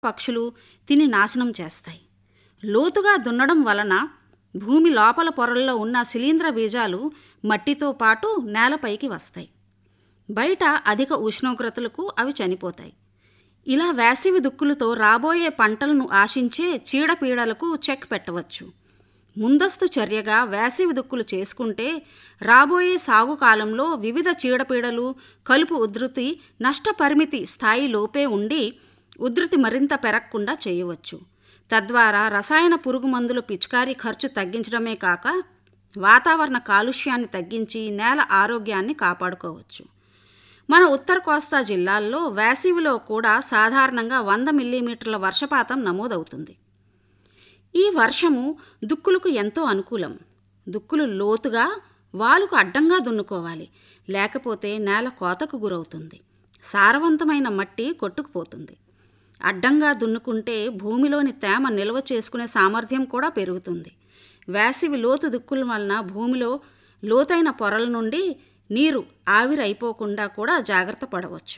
పక్షులు తిని నాశనం చేస్తాయి లోతుగా దున్నడం వలన భూమి లోపల పొరల్లో ఉన్న శిలీంద్ర బీజాలు మట్టితో పాటు నేలపైకి వస్తాయి బయట అధిక ఉష్ణోగ్రతలకు అవి చనిపోతాయి ఇలా వేసవి దుక్కులతో రాబోయే పంటలను ఆశించే చీడపీడలకు చెక్ పెట్టవచ్చు ముందస్తు చర్యగా వేసవి దుక్కులు చేసుకుంటే రాబోయే సాగు కాలంలో వివిధ చీడపీడలు కలుపు ఉధృతి నష్టపరిమితి స్థాయిలోపే ఉండి ఉధృతి మరింత పెరగకుండా చేయవచ్చు తద్వారా రసాయన పురుగు మందుల పిచికారీ ఖర్చు తగ్గించడమే కాక వాతావరణ కాలుష్యాన్ని తగ్గించి నేల ఆరోగ్యాన్ని కాపాడుకోవచ్చు మన ఉత్తర కోస్తా జిల్లాల్లో వేసవిలో కూడా సాధారణంగా వంద మిల్లీమీటర్ల వర్షపాతం నమోదవుతుంది ఈ వర్షము దుక్కులకు ఎంతో అనుకూలం దుక్కులు లోతుగా వాలుకు అడ్డంగా దున్నుకోవాలి లేకపోతే నేల కోతకు గురవుతుంది సారవంతమైన మట్టి కొట్టుకుపోతుంది అడ్డంగా దున్నుకుంటే భూమిలోని తేమ నిల్వ చేసుకునే సామర్థ్యం కూడా పెరుగుతుంది వేసవి లోతు దుక్కుల వలన భూమిలో లోతైన పొరల నుండి నీరు ఆవిరైపోకుండా కూడా జాగ్రత్త పడవచ్చు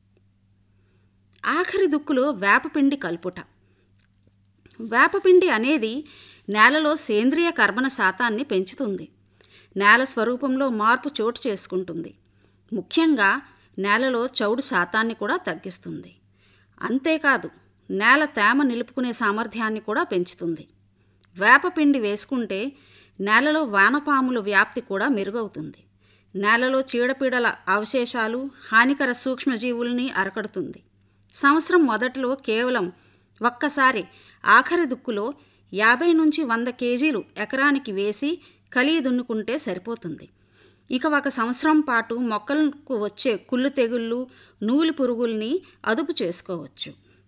ఆఖరి దుక్కులో వేపపిండి కలుపుట వేపపిండి అనేది నేలలో సేంద్రియ కర్బన శాతాన్ని పెంచుతుంది నేల స్వరూపంలో మార్పు చోటు చేసుకుంటుంది ముఖ్యంగా నేలలో చౌడు శాతాన్ని కూడా తగ్గిస్తుంది అంతేకాదు నేల తేమ నిలుపుకునే సామర్థ్యాన్ని కూడా పెంచుతుంది వేపపిండి వేసుకుంటే నేలలో వానపాముల వ్యాప్తి కూడా మెరుగవుతుంది నేలలో చీడపీడల అవశేషాలు హానికర సూక్ష్మజీవుల్ని అరకడుతుంది సంవత్సరం మొదట్లో కేవలం ఒక్కసారి ఆఖరి దుక్కులో యాభై నుంచి వంద కేజీలు ఎకరానికి వేసి కలిగి దున్నుకుంటే సరిపోతుంది ఇక ఒక సంవత్సరం పాటు మొక్కలకు వచ్చే కుళ్ళు తెగుళ్ళు నూలు పురుగుల్ని అదుపు చేసుకోవచ్చు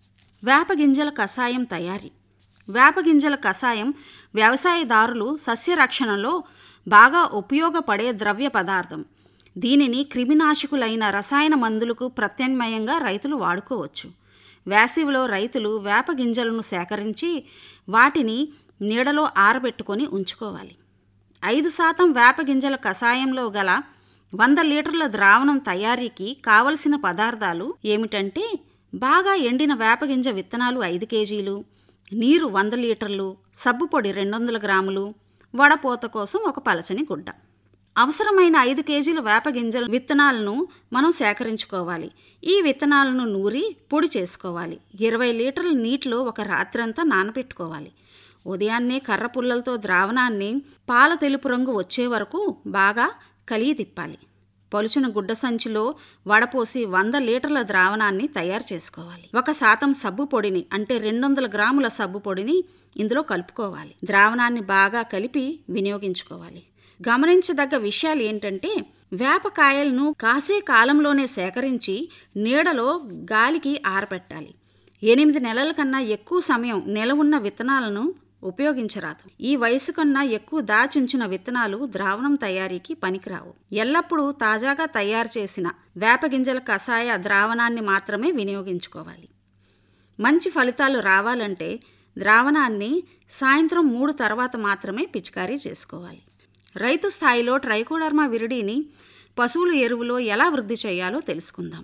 వేప గింజల కషాయం తయారీ వేప గింజల కషాయం వ్యవసాయదారులు సస్యరక్షణలో బాగా ఉపయోగపడే ద్రవ్య పదార్థం దీనిని క్రిమినాశకులైన రసాయన మందులకు ప్రత్యామ్నాయంగా రైతులు వాడుకోవచ్చు వేసవిలో రైతులు వేప గింజలను సేకరించి వాటిని నీడలో ఆరబెట్టుకొని ఉంచుకోవాలి ఐదు శాతం వేప గింజల కషాయంలో గల వంద లీటర్ల ద్రావణం తయారీకి కావలసిన పదార్థాలు ఏమిటంటే బాగా ఎండిన వేపగింజ విత్తనాలు ఐదు కేజీలు నీరు వంద లీటర్లు సబ్బు పొడి రెండు వందల గ్రాములు వడపోత కోసం ఒక పలచని గుడ్డ అవసరమైన ఐదు కేజీల వేప గింజల విత్తనాలను మనం సేకరించుకోవాలి ఈ విత్తనాలను నూరి పొడి చేసుకోవాలి ఇరవై లీటర్ల నీటిలో ఒక రాత్రంతా నానబెట్టుకోవాలి ఉదయాన్నే కర్ర పుల్లలతో ద్రావణాన్ని పాల తెలుపు రంగు వచ్చే వరకు బాగా కలిగి తిప్పాలి పలుచున గుడ్డ సంచిలో వడపోసి వంద లీటర్ల ద్రావణాన్ని తయారు చేసుకోవాలి ఒక శాతం సబ్బు పొడిని అంటే రెండు వందల గ్రాముల సబ్బు పొడిని ఇందులో కలుపుకోవాలి ద్రావణాన్ని బాగా కలిపి వినియోగించుకోవాలి గమనించదగ్గ విషయాలు ఏంటంటే వేపకాయలను కాసే కాలంలోనే సేకరించి నీడలో గాలికి ఆరబెట్టాలి ఎనిమిది నెలల కన్నా ఎక్కువ సమయం నిలవున్న విత్తనాలను ఉపయోగించరాదు ఈ వయసు కన్నా ఎక్కువ దాచుంచిన విత్తనాలు ద్రావణం తయారీకి పనికిరావు ఎల్లప్పుడూ తాజాగా తయారు చేసిన వేపగింజల కషాయ ద్రావణాన్ని మాత్రమే వినియోగించుకోవాలి మంచి ఫలితాలు రావాలంటే ద్రావణాన్ని సాయంత్రం మూడు తర్వాత మాత్రమే పిచికారీ చేసుకోవాలి రైతు స్థాయిలో ట్రైకోడర్మా విరిడిని పశువుల ఎరువులో ఎలా వృద్ధి చేయాలో తెలుసుకుందాం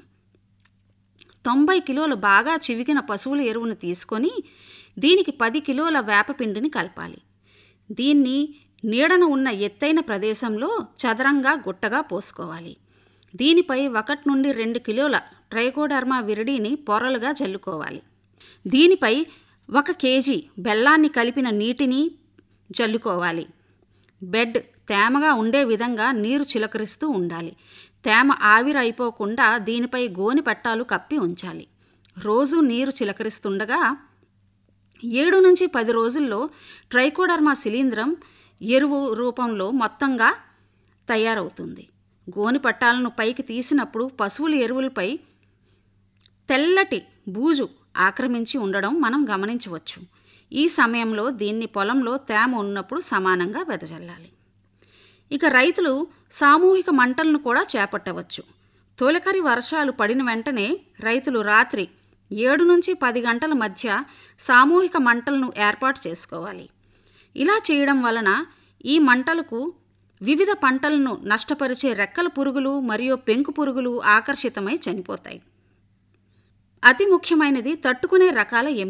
తొంభై కిలోలు బాగా చివికిన పశువుల ఎరువును తీసుకొని దీనికి పది కిలోల వేపపిండిని కలపాలి దీన్ని నీడన ఉన్న ఎత్తైన ప్రదేశంలో చదరంగా గుట్టగా పోసుకోవాలి దీనిపై ఒకటి నుండి రెండు కిలోల ట్రైకోడర్మా విరిడిని పొరలుగా జల్లుకోవాలి దీనిపై ఒక కేజీ బెల్లాన్ని కలిపిన నీటిని జల్లుకోవాలి బెడ్ తేమగా ఉండే విధంగా నీరు చిలకరిస్తూ ఉండాలి తేమ ఆవిరైపోకుండా దీనిపై గోని పట్టాలు కప్పి ఉంచాలి రోజు నీరు చిలకరిస్తుండగా ఏడు నుంచి పది రోజుల్లో ట్రైకోడర్మా శిలీంద్రం ఎరువు రూపంలో మొత్తంగా తయారవుతుంది గోని పట్టాలను పైకి తీసినప్పుడు పశువుల ఎరువులపై తెల్లటి బూజు ఆక్రమించి ఉండడం మనం గమనించవచ్చు ఈ సమయంలో దీన్ని పొలంలో తేమ ఉన్నప్పుడు సమానంగా వెదజల్లాలి ఇక రైతులు సామూహిక మంటలను కూడా చేపట్టవచ్చు తొలకరి వర్షాలు పడిన వెంటనే రైతులు రాత్రి ఏడు నుంచి పది గంటల మధ్య సామూహిక మంటలను ఏర్పాటు చేసుకోవాలి ఇలా చేయడం వలన ఈ మంటలకు వివిధ పంటలను నష్టపరిచే రెక్కల పురుగులు మరియు పెంకు పురుగులు ఆకర్షితమై చనిపోతాయి అతి ముఖ్యమైనది తట్టుకునే రకాల